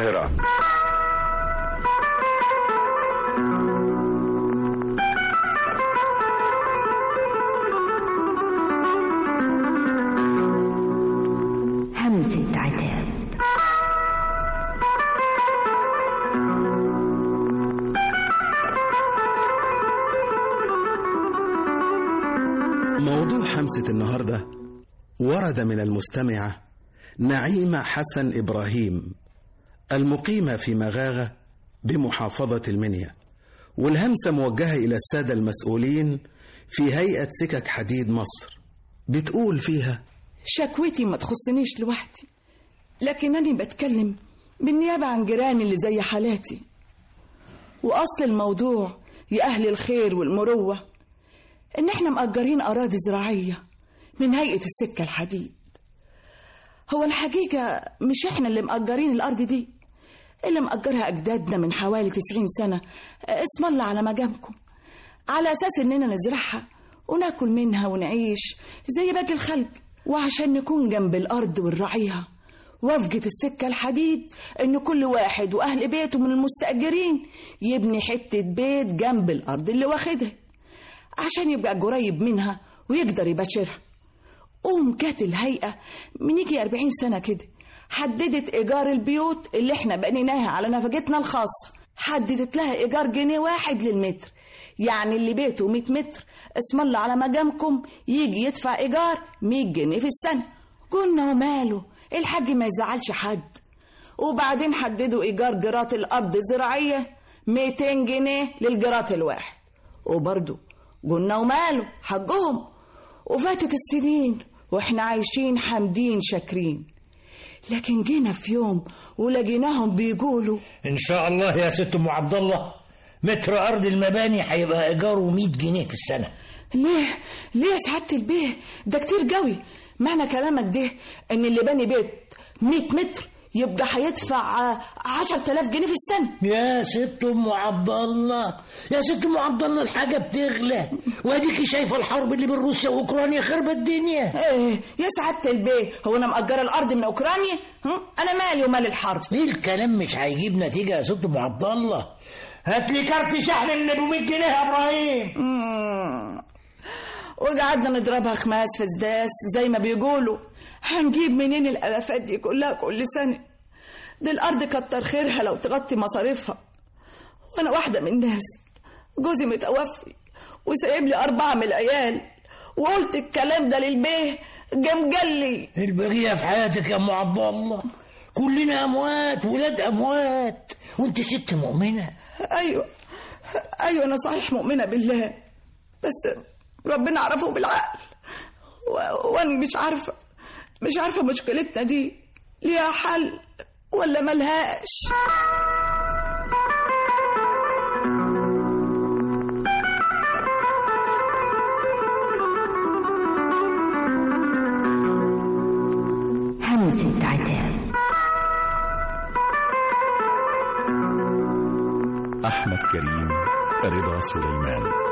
القاهرة همسة عتاب موضوع حمسة النهاردة ورد من المستمعة نعيمة حسن إبراهيم المقيمة في مغاغة بمحافظة المنيا والهمسة موجهة إلى السادة المسؤولين في هيئة سكك حديد مصر بتقول فيها شكوتي ما تخصنيش لوحدي لكنني بتكلم بالنيابة عن جيراني اللي زي حالاتي وأصل الموضوع يا أهل الخير والمروة إن إحنا مأجرين أراضي زراعية من هيئة السكة الحديد هو الحقيقة مش إحنا اللي مأجرين الأرض دي اللي مأجرها أجدادنا من حوالي تسعين سنة اسم الله على مجامكم على أساس إننا نزرعها وناكل منها ونعيش زي باقي الخلق وعشان نكون جنب الأرض ونراعيها وافقة السكة الحديد إن كل واحد وأهل بيته من المستأجرين يبني حتة بيت جنب الأرض اللي واخدها عشان يبقى قريب منها ويقدر يباشرها قوم جت الهيئة من يجي 40 سنة كده حددت إيجار البيوت اللي احنا بنيناها على نفقتنا الخاصة حددت لها إيجار جنيه واحد للمتر يعني اللي بيته 100 متر اسم الله على مجامكم يجي يدفع إيجار 100 جنيه في السنة قلنا وماله الحاج ما يزعلش حد وبعدين حددوا إيجار جرات الأرض الزراعية 200 جنيه للجرات الواحد وبرضه قلنا وماله حقهم وفاتت السنين واحنا عايشين حامدين شاكرين لكن جينا في يوم ولقيناهم بيقولوا ان شاء الله يا ست ام عبد الله متر ارض المباني هيبقى ايجاره 100 جنيه في السنه ليه ليه يا سعاده البيه ده كتير قوي معنى كلامك ده ان اللي باني بيت 100 متر يبقى هيدفع 10000 جنيه في السنه يا ست ام عبد الله يا ست ام عبد الله الحاجه بتغلى واديكي شايفه الحرب اللي بين روسيا واوكرانيا خربت الدنيا ايه يا سعاده البيه هو انا مأجره الارض من اوكرانيا هم؟ انا مالي ومال الحرب ايه الكلام مش هيجيب نتيجه يا ست ام عبد الله هات لي كارت شحن من ابو 100 جنيه يا ابراهيم مم. وقعدنا نضربها خماس في سداس زي ما بيقولوا هنجيب منين الالافات دي كلها كل سنه دي الارض كتر خيرها لو تغطي مصاريفها وانا واحده من الناس جوزي متوفي وسايب لي اربعه من العيال وقلت الكلام ده للبيه جام قال لي البقيه في حياتك يا ام عبد الله كلنا اموات ولاد اموات وانت ست مؤمنه ايوه ايوه انا صحيح مؤمنه بالله بس ربنا عرفه بالعقل و... وانا مش عارفه مش عارفه مشكلتنا دي ليها حل ولا ملهاش همسة عتاب أحمد كريم رضا سليمان